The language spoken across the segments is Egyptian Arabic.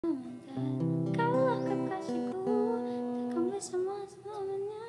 Kaulah kekasihku, takkan bersama selamanya.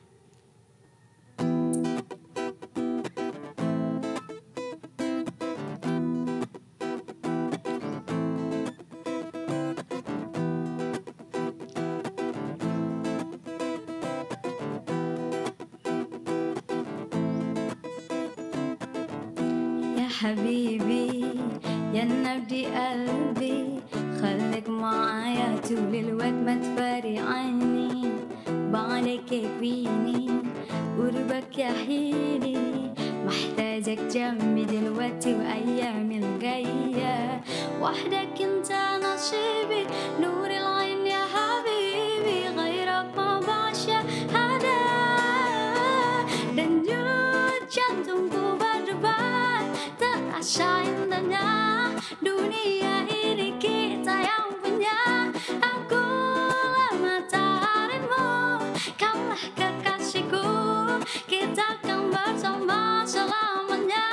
يا حبيبي يا نبدي قلبي خليك معايا طول الوقت ما تفارق عني بعدك يكفيني قربك يحييني محتاجك جنبي دلوقتي وأيامي الجاية وحدك انت نصيبي نور العين يا حبيبي غيرك ما بعشق هذا Denyut jantungku berdebar Terasa indahnya Dunia ini kita yang punya Aku lah mataharimu Kaulah kekasihku Kita akan bersama selamanya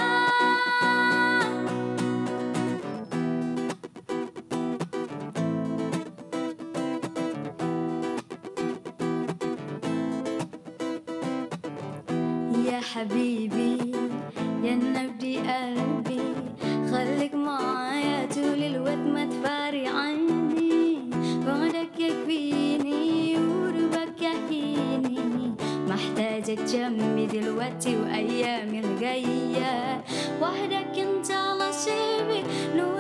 يا حبيبي يا نبدي قلبي خليك معايا طول الوقت ما تفارق عني بعدك يكفيني وقربك يحييني محتاجك جنبي دلوقتي وأيامي الجاية وحدك انت نصيبي نور